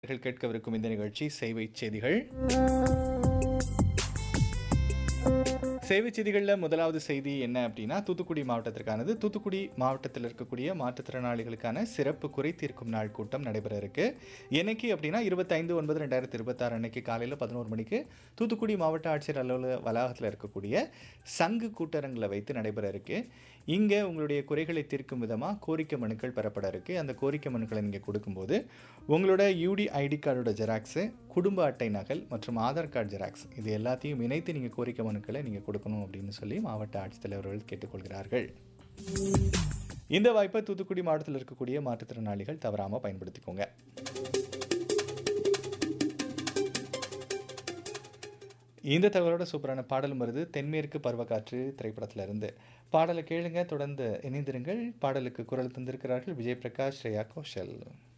நேயர்கள் கேட்கவிருக்கும் இந்த நிகழ்ச்சி சேவை செய்திகள் சேவை செய்திகளில் முதலாவது செய்தி என்ன அப்படின்னா தூத்துக்குடி மாவட்டத்திற்கானது தூத்துக்குடி மாவட்டத்தில் இருக்கக்கூடிய மாற்றுத்திறனாளிகளுக்கான சிறப்பு குறை தீர்க்கும் நாள் கூட்டம் நடைபெற இருக்கு என்னைக்கு அப்படின்னா இருபத்தைந்து ஒன்பது ரெண்டாயிரத்தி இருபத்தாறு அன்னைக்கு காலையில் பதினோரு மணிக்கு தூத்துக்குடி மாவட்ட ஆட்சியர் அலுவலக வளாகத்தில் இருக்கக்கூடிய சங்கு கூட்டரங்கில் வைத்து நடைபெற இருக்கு இங்கே உங்களுடைய குறைகளை தீர்க்கும் விதமாக கோரிக்கை மனுக்கள் பெறப்பட இருக்கு அந்த கோரிக்கை மனுக்களை நீங்கள் கொடுக்கும்போது உங்களோட யூடி ஐடி கார்டோட ஜெராக்ஸு குடும்ப அட்டை நகல் மற்றும் ஆதார் கார்டு ஜெராக்ஸ் இது எல்லாத்தையும் இணைத்து நீங்கள் கோரிக்கை மனுக்களை நீங்கள் கொடுக்கணும் அப்படின்னு சொல்லி மாவட்ட ஆட்சித்தலைவர்கள் கேட்டுக்கொள்கிறார்கள் இந்த வாய்ப்பை தூத்துக்குடி மாவட்டத்தில் இருக்கக்கூடிய மாற்றுத்திறனாளிகள் தவறாமல் பயன்படுத்திக்கோங்க இந்த தகவலோட சூப்பரான பாடலும் வருது தென்மேற்கு பருவக்காற்று திரைப்படத்துல இருந்து பாடலை கேளுங்க தொடர்ந்து இணைந்திருங்கள் பாடலுக்கு குரல் தந்திருக்கிறார்கள் விஜய் பிரகாஷ் ஸ்ரேயா கோஷல்